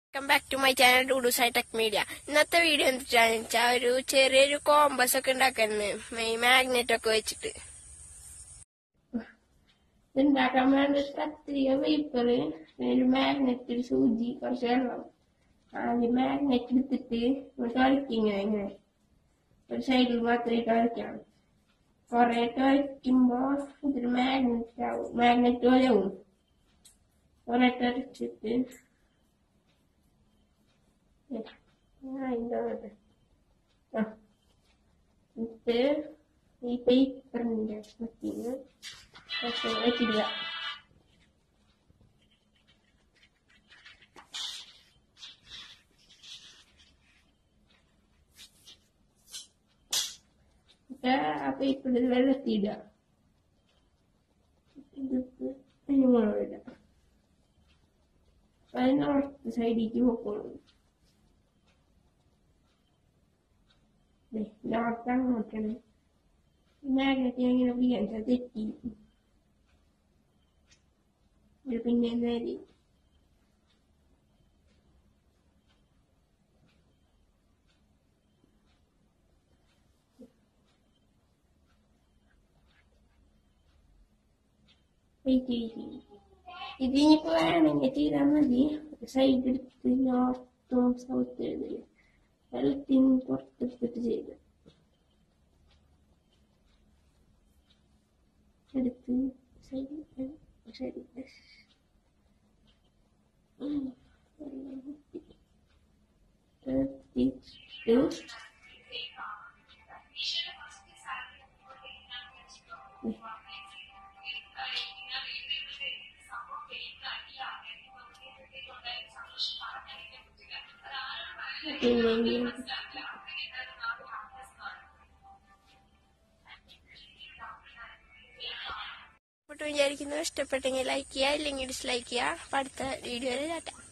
welcome back to my channel Doodoos high tech media ഇന്നത്തെ video എന്താണെന്ന് വെച്ചാൽ ഒരു ചെറിയൊരു കോമ്പസ് ഒക്കെ ഉണ്ടാക്കുന്നത് ഈ മാഗ്നറ്റ് ഒക്കെ വെച്ചിട്ട് ഉണ്ടാക്കാൻ വേണ്ട ഒരു കത്രിക പേപ്പർ ഒരു മാഗ്നറ്റ് ഒരു സൂചി കുറച്ച് വെള്ളം ആദ്യം മാഗ്നറ്റ് എടുത്തിട്ട് ഇങ്ങോട്ട് വരയ്ക്കിങ്ങനെ ഇങ്ങനെ ഒരു സൈഡിൽ മാത്രമായിട്ട് വരയ്ക്കണം കുറെ വരയ്ക്കുമ്പോ ഇതൊരു മാഗ്നറ്റ് ആവും മാഗ്നറ്റ് പോലെ ആവും കുറെ വരച്ചിട്ട് എന്നിട്ട് ഈ പേപ്പറിന്റെ മറ്റീന്ന് വെച്ചിടുക എന്നിട്ട് ആ പേപ്പറിൽ വെള്ളത്തിടുക ഇതിട്ട് അതിനുമുകളിൽ ഇടുക അത് നോർത്ത് സൈഡിലേക്ക് പോക്കോളൂ നോർത്ത് അങ്ങോട്ടാണ് മാഗ്നറ്റ് ഞാൻ ഇങ്ങനെ പിടിക്കാൻ തെറ്റി ഇത് പിന്നെ നേരി ഇതിനിപ്പോ വേണമെങ്കിൽ ചെയ്താൽ മതി സൈഡ് എടുത്ത് നോർത്തും സൗത്ത് എഴുതില്ല വെള്ളത്തിന് പുറത്തെടുത്തിട്ട് ചെയ്ത് എടുത്ത് സൈഡ് സൈഡ് എടുത്തിട്ട് പിന്നെ വിചാരിക്കുന്നു ഇഷ്ടപ്പെട്ടെങ്കിൽ ലൈക്ക് ചെയ്യുക ഇല്ലെങ്കിൽ ഡിസ്ലൈക്ക് ചെയ്യുക അടുത്ത വീഡിയോയിൽ കാട്ടാം